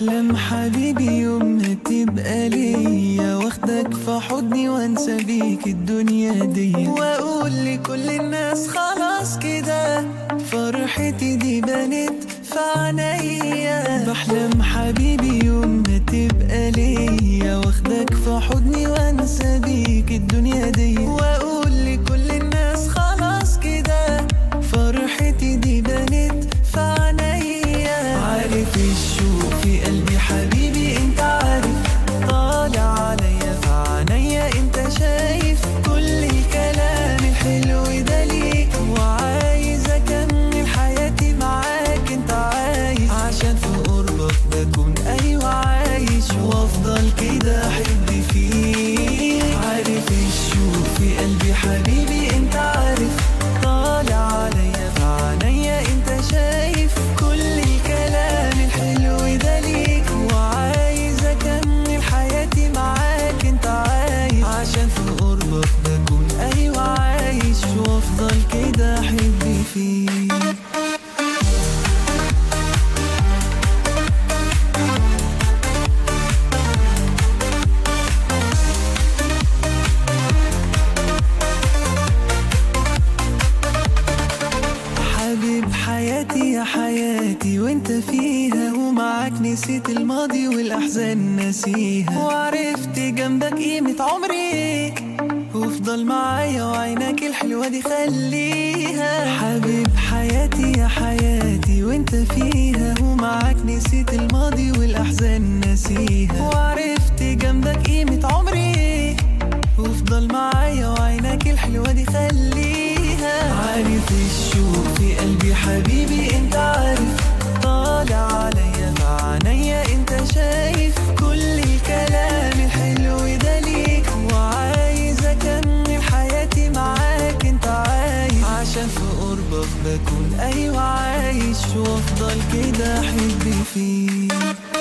بحلم حبيبي يوم ما تبقى ليا واخدك في حضني وانسى بيك الدنيا دي واقول لكل الناس خلاص كده فرحتي دي بنت في عينيا بحلم حبيبي يوم ما تبقى ليا واخدك في حضني وانسى بيك الدنيا دي واقول لكل الناس خلاص كده فرحتي دي بنت في عينيا عارف الشوق في قلبي حبيبي انت عارف طالع عليا في عينيا انت شايف كل الكلام الحلو ده ليك وعايز اكمل حياتي معاك انت عايز عشان في قربك بكون ايوه عايش وافضل كده احب فيك عارف الشوق في قلبي حبيبي انت عارف طالع عليا في عينيا انت شايف كل الكلام الحلو ده ليك وعايز اكمل حياتي معاك انت عايز عشان في قربك بكون ايوه عايش وافضل كده احب فيك حبيب حياتي يا حياتي وانت فيها ومعاك نسيت الماضي والاحزان نسيها وعرفت جنبك قيمة عمري وافضل معايا وعينك الحلوة دي خليها حبيب حياتي يا حياتي وانت فيها ومعاك نسيت الماضي والاحزان نسيها وعرفت جنبك قيمة عمري وافضل معايا وعينك الحلوة دي خليها عارف الشوق في قلبي حبيبي انت عارف طالع عليا في عينيا انت شايف كل الكلام الحلو ده ليك وعايز اكمل حياتي معاك انت عايز عشان في قربك بكون ايوه عايش وافضل كده احب فيك